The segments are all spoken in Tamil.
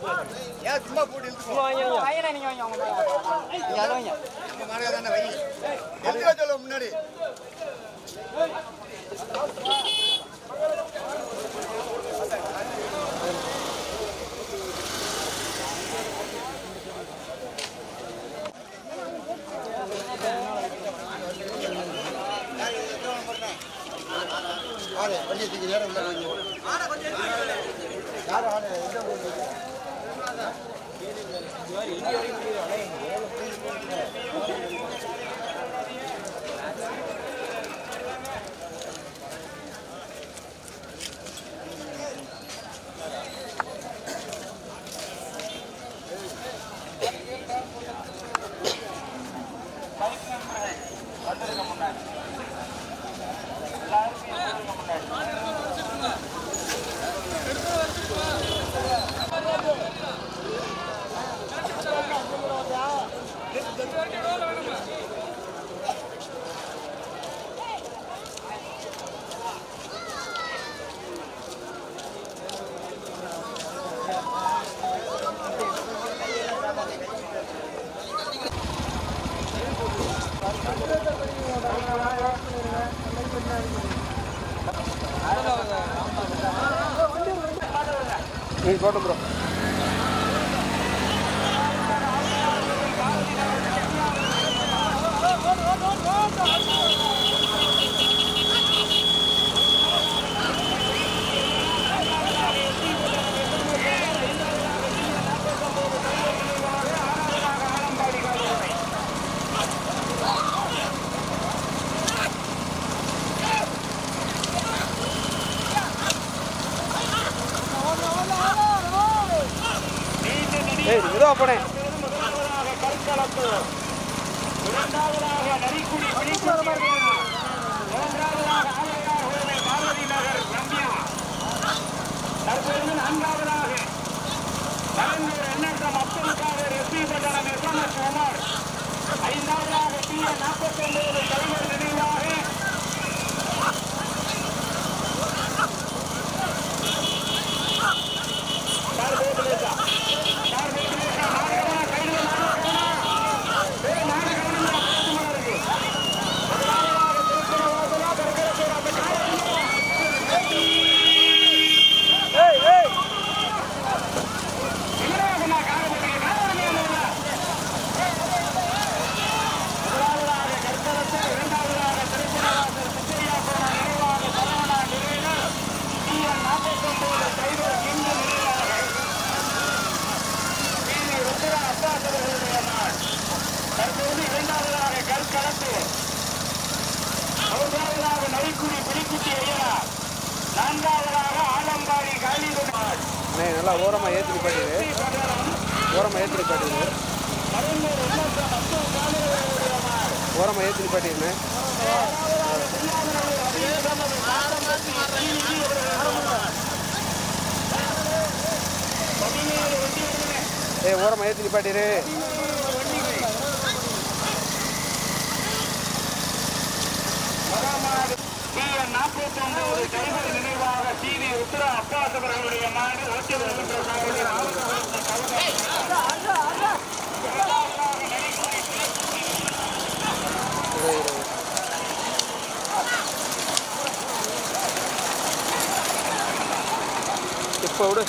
ஏன் சும்மா போட்டு இழுத்துக்கோ வாங்கினா நீங்க வாங்கி அவங்க நீங்க அதை வாங்க நம்ம மாடு தானே வை எடுத்துக்க சொல்ல முன்னாடி ஆடு வண்டியை தூக்கி நேரம் உள்ள வாங்க. யாரு ஆடு எந்த ஊரு? ம் போட்டோம் ப்ரோ ஏய் மெதுவா போனேன் அண்ணே நல்லா ஓரமாக ஏற்றி நிப்பாட்டிடு ஓரமாக ஏற்றி நிப்பாட்டிடு ஓரமாக ஏற்றி நிப்பாட்டிடுண்ணே ஏய் ஓரமாக ஏற்றி நிப்பாட்டிடு இப்போ விடு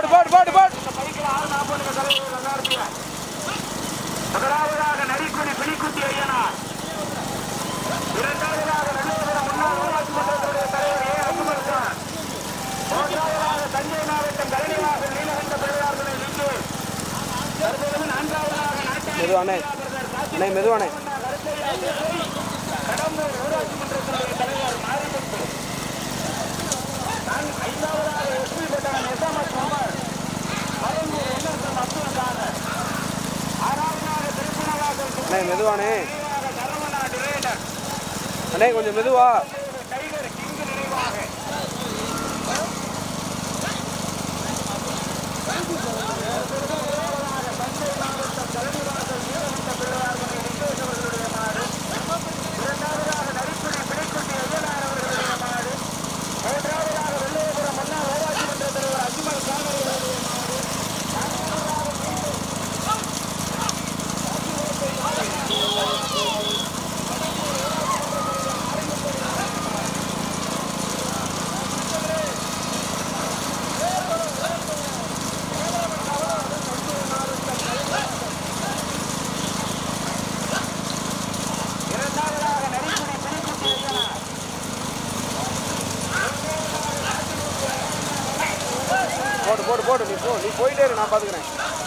போடு போடு போடு போடு முதலாவதாக நரிக்குடி பிணிக்குட்டி ஐயனார் இரண்டாவதாக நல்லபுரம் முன்னாள் ஊராட்சி மன்றத்தினுடைய தலைவர் ஏ அசுமன் கான் மூன்றாவதாக தஞ்சை மாவட்டம் கரணிவாசல் நீலகண்ட பிள்ளையார்களை நின்று தற்போது நான்காவதாக நாட்டாளி மெதுவானே அண்ணே மெதுவானே கடம்பூர் ஊராட்சி மன்றத்தினுடைய தலைவர் மாரிமுத்து நான் ஐந்தாவதாக SP Pattan SMS Kumar Marunthur NSM Abdul Kader ஆறாவதாக திருப்பணவாசல் அண்ணே மெதுவானே சரவணா டிரேடர் அண்ணே கொஞ்சம் மெதுவா டைகர் கிங் நினைவாக இரண்டாவதாக நரிக்குடி பிணிக்குட்டி ஐயனார் போடு போடு போடு நீ போ நீ போயிட்டே இரு நான் பார்த்துக்கிறேன்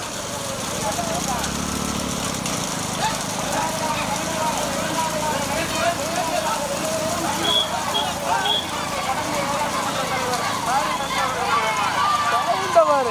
சவுண்ட பாரு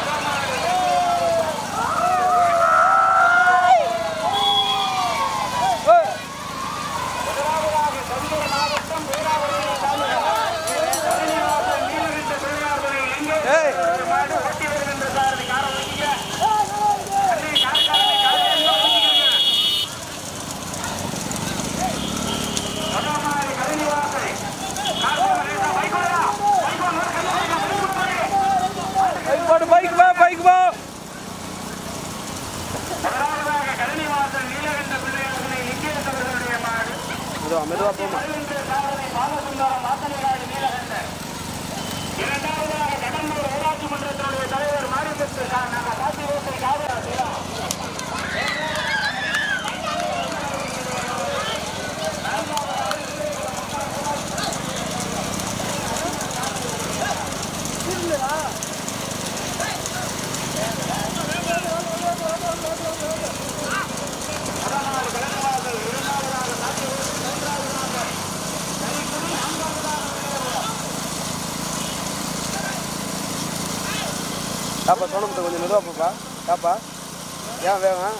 ஏய், முதலாவதாக தஞ்சை மாவட்டம் பேராவூர் தாலுகா கரணிவாசல் நீலகண்ட பிள்ளையார்களை எங்கே ஏய் ஒரு மாடு ஓட்டி வருகின்ற சாரதி காரை ஒதுக்கிங்க. அண்ணே, காரைக்காரனை காரை எல்லாம் ஒதுக்கிக்கங்க. முதல் மாடு கரணிவாசல். காசு கணேசா, பைக் விடுடா. பைக் வாங்க, ஒரு கையில வைங்க, பைக் விடு பாரு. பைக் போடு பைக் வா பைக் வா முதலாவதாக கரணிவாசல் நீலகண்ட பிள்ளையார்களை லிங்கேஷ் அவர்களுடைய மாடு மெதுவா மெதுவா போமா வருகின்ற சாரதி பாலசுந்தரம் வாசனையாடு நீலகண்டன் இரண்டாவதாக கடம்பூர் ஊராட்சி மன்றத்தினுடைய தலைவர் மாரிமுத்து சார் நாங்கள் காசி ரோட்டை காவலா பாப்பா சோனமுத்த கொஞ்சம் மெதுவா பாப்பா பாப்பா ஏன் வேகம்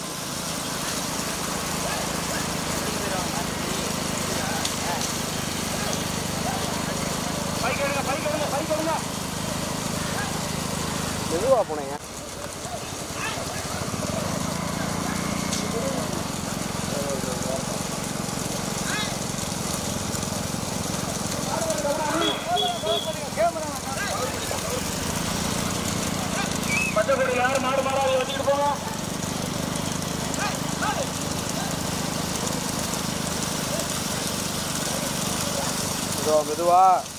பைக் எடுங்க பைக் எடுங்க பைக் எடுங்க மெதுவா போனேங்க பச்சைப்படி யார் மாடு மாடாது வச்சுட்டு போங்க மெதுவா மெதுவா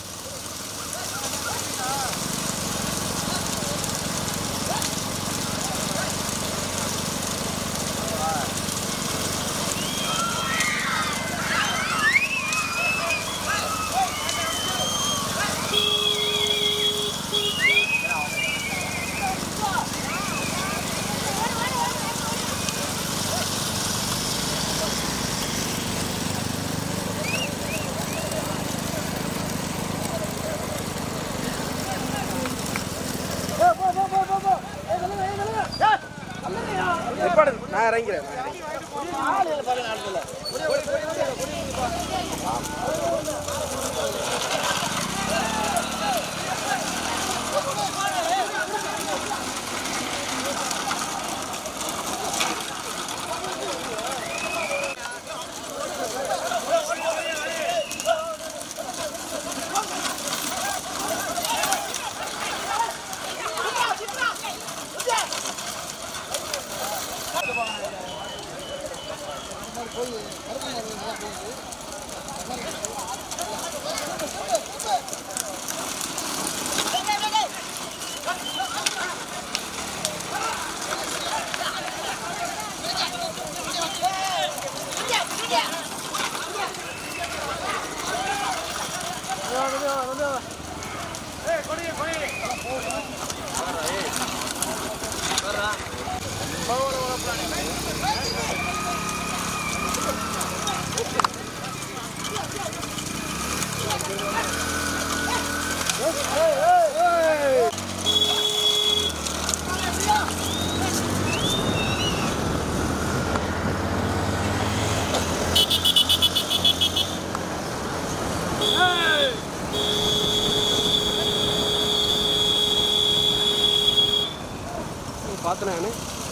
நிப்பாடு நான் இறங்கிறேன் நான் இறங்கிறேன். போய் பார்த்தேன் நான்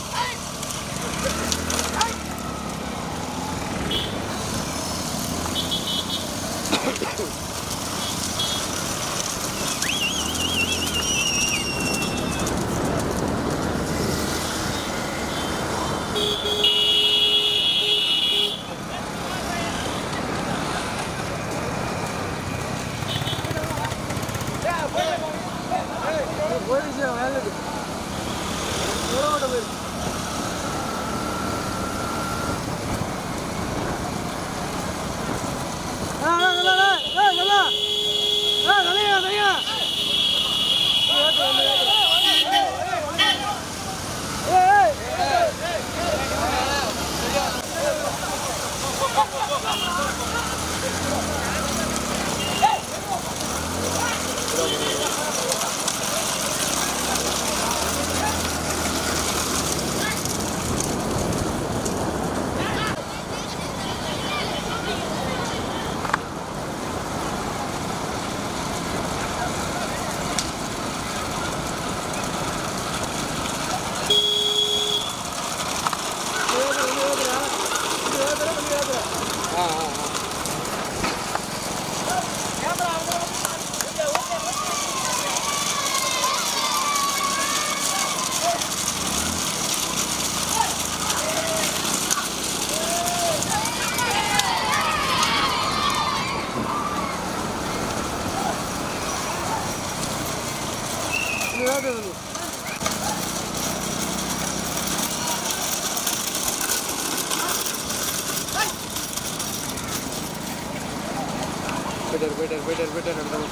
ஆ ஆ ஆ போயிட்டாரு போயிட்டாரு போயிட்டாரு போயிட்டாரு நடந்தாங்க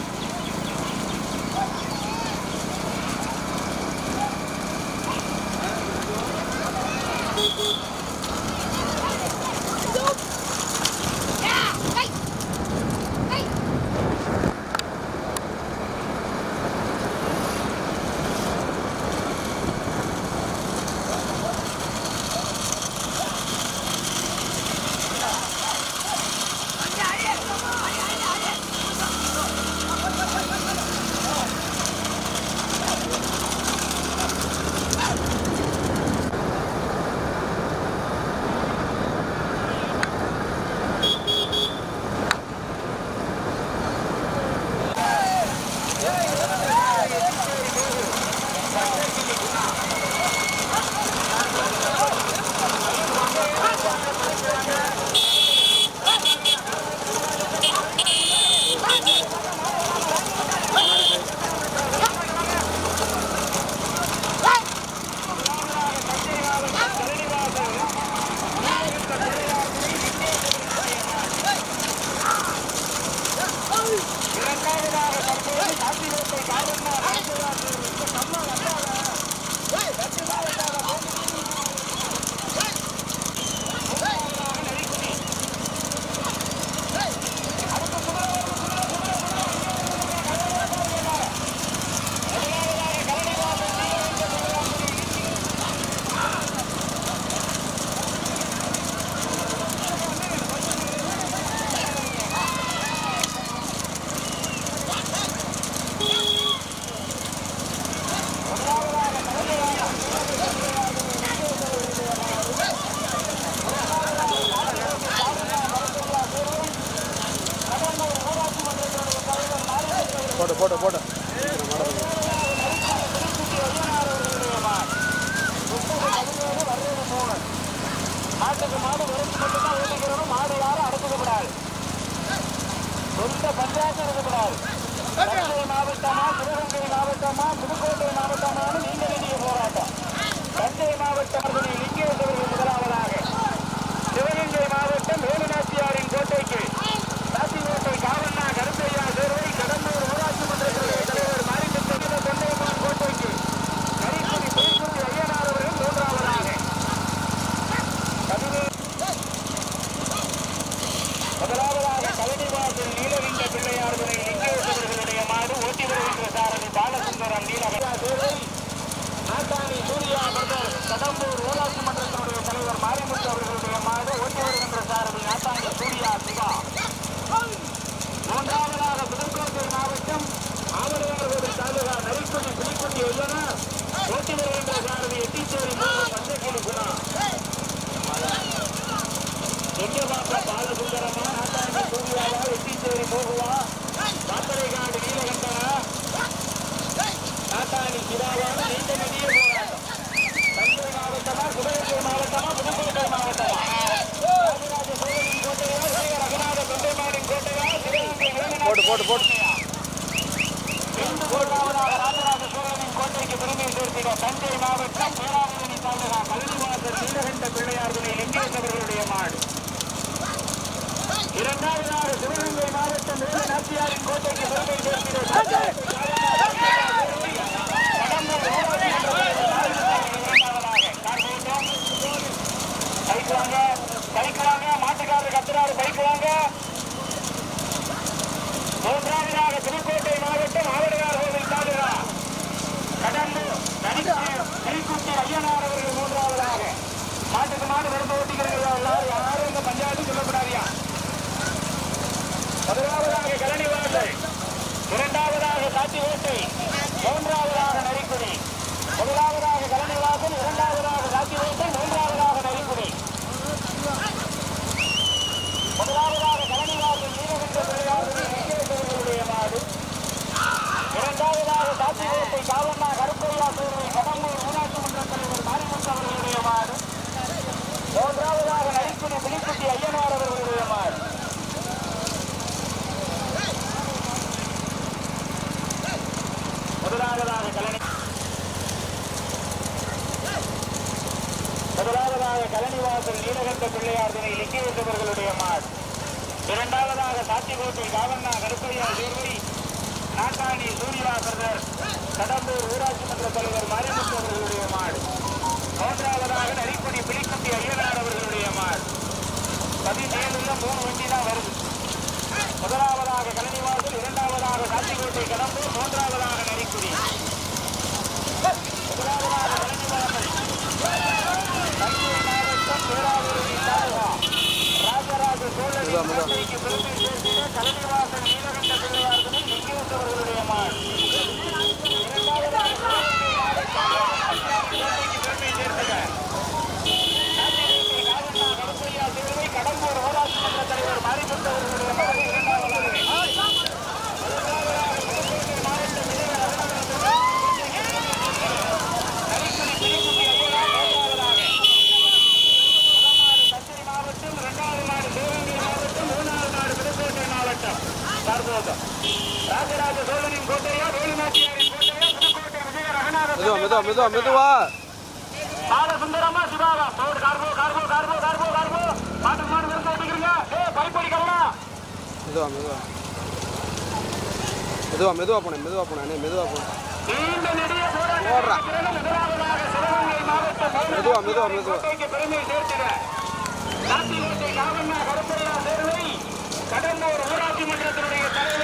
போட்டு போட்டு போட்டு மாட்டுக்கு மாடு வரைக்கும் மட்டும்தான் ஓட்டிக்கிறோம் மாடு யாரும் அடக்கப்படாது சொந்த பஞ்சாயத்து இருக்கக்கூடாது தஞ்சை மாவட்டமா சிவகங்கை மாவட்டமா புதுக்கோட்டை மாவட்டமானு நீங்க வேண்டிய போராட்டம் தஞ்சை மாவட்டம் அவர்களை லிங்கேஸ்வரர்கள் முதலாவதாக சிவகங்கை மாவட்டம் வேலுநாச்சியாரின் கோட்டைக்கு சாத்திகோட்டை காவண்ணா கருப்பையா சேர்வை போட்டு போட்டு இந்து மூன்றாவதாக ராஜராஜ சோழனின் கோட்டைக்கு பெருமை சேர்த்திட தஞ்சை மாவட்டம் பேராவூரணி தாலுகா கல்விவாசல் நீலகண்ட பிள்ளையார் துணை லிங்கேசவர்களுடைய மாடு இரண்டாவதாக சிவகங்கை மாவட்டம் வேலு நாச்சியாரின் கோட்டைக்கு பெருமை சேர்த்திட தஞ்சை கடம்பூர் ஊராட்சி மன்ற தலைவர் இரண்டாவதாக. கார் போட்டோம். பைக் வாங்க பைக் வாங்க மாட்டுக்காரர் கத்துறாரு பைக் வாங்க மூன்றாவதாக புதுக்கோட்டை மாவட்டம் ஆவடையார் கோவில் தாலுகா கடம்பூர் திருக்குட்டி ஐயனார் அவர்கள் மூன்றாவதாக மாட்டுக்கு மாடு வரும்ப ஓட்டிக்கிறீங்களா எல்லாரும் யாரும் இந்த பஞ்சாயத்து சொல்லக்கூடாதியா முதலாவதாக கழனி வாசல் இரண்டாவதாக காட்சி ஓட்டை மூன்றாவதாக நரிக்குடி முதலாவதாக கழனி வாசல் இரண்டாவதாக காட்சி ஓட்டை மூன்றாவதாக நரிக்குடி முதலாவதாக கழனி வாசல் நீலகண்ட பிள்ளையாருடைய விஜயசேகருடைய மாடு இரண்டாவதாக சாத்தியோட்டை காவண்ணா கருப்பையா சூழ்நிலை கடம்பூர் ஊராட்சி மன்ற தலைவர் மாரிமுத்து அவர்களுடைய மாடு மூன்றாவதாக நரிக்குடி புலிக்குட்டி ஐயனார் அவர்களுடைய மாடு முதலாவதாக கலனி முதலாவதாக கலனிவாசல் நீலகண்ட பிள்ளையார் தினை லிங்கேசவர்களுடைய மாடு இரண்டாவதாக சாத்திகோட்டை காவண்ணா கருப்பையா சேர்வை நாட்டாணி சூரியவாசர் கடம்பூர் ஊராட்சி மன்ற தலைவர் மாரிமுத்து அவர்களுடைய மாடு மூன்றாவதாக நரிக்குடி பிலிக்குட்டி ஐயனார் அவர்களுடைய மாடு பதினேழுல மூணு வண்டி தான் வருது முதலாவதாக கலனிவாசல் இரண்டாவதாக சாத்திகோட்டை கடம்பூர் மூன்றாவதாக நரிக்குடி முதலாவதாக கலனிவாசல் தஞ்சை மாவட்டம் பேராவூரணி தாலுகா ராஜராஜ சோழனின் கோட்டைக்கு பெருமை சேர்த்திட கலனிவாசல் நீலகண்ட பிள்ளையார்களை லிங்கேசவர்களுடைய மாடு இரண்டாவதாக சிவகங்கை மாவட்டம் கோட்டைக்கு பெருமை சேர்த்திட நாட்டிலேயே காவண்ணா கருப்பையா சிறுவை கடம்பூர் ஊராட்சி மன்ற தலைவர் மாரிமுத்து அவர்களுடைய மாடு இரண்டாவதாக நரிக்குடி பிலிக்குட்டி ஐயனார் மூன்றாவதாக தஞ்சை மாவட்டம் இரண்டாவது நாடு சிவகங்கை மாவட்டம் மூணாவது நாடு புதுக்கோட்டை மாவட்டம் சார்போகம் ராஜராஜ சோழனின் கோட்டையா வேலுநாச்சியாரின் கோட்டையா புதுக்கோட்டை விஜய ரகநாத மெதுவா மெதுவா மெதுவா மெதுவா பாலசுந்தரமா சிவாவா போடு கார்போ கார்போ கார்போ கார்போ கார்போ மாட்டு மாடு விருந்து ஓட்டிக்கிறீங்க ஏ பைப்படி கவனா மெதுவா மெதுவா மெதுவா மெதுவா போனேன் மெதுவா போனேன் அண்ணே மெதுவா போனேன் நீண்ட நெடிய போராட்டம் போடுறா. நடக்கிறது. முதலாவதாக சிவகங்கை மாவட்டம் மெதுவா, மெதுவா, மெதுவா. கோட்டைக்கு பெருமை சேர்த்திட நாட்டியோட்டை காவண்ணா கருப்பையா சேர்வை கடம்பூர் ஊராட்சி மன்றத்தினுடைய தலைவர்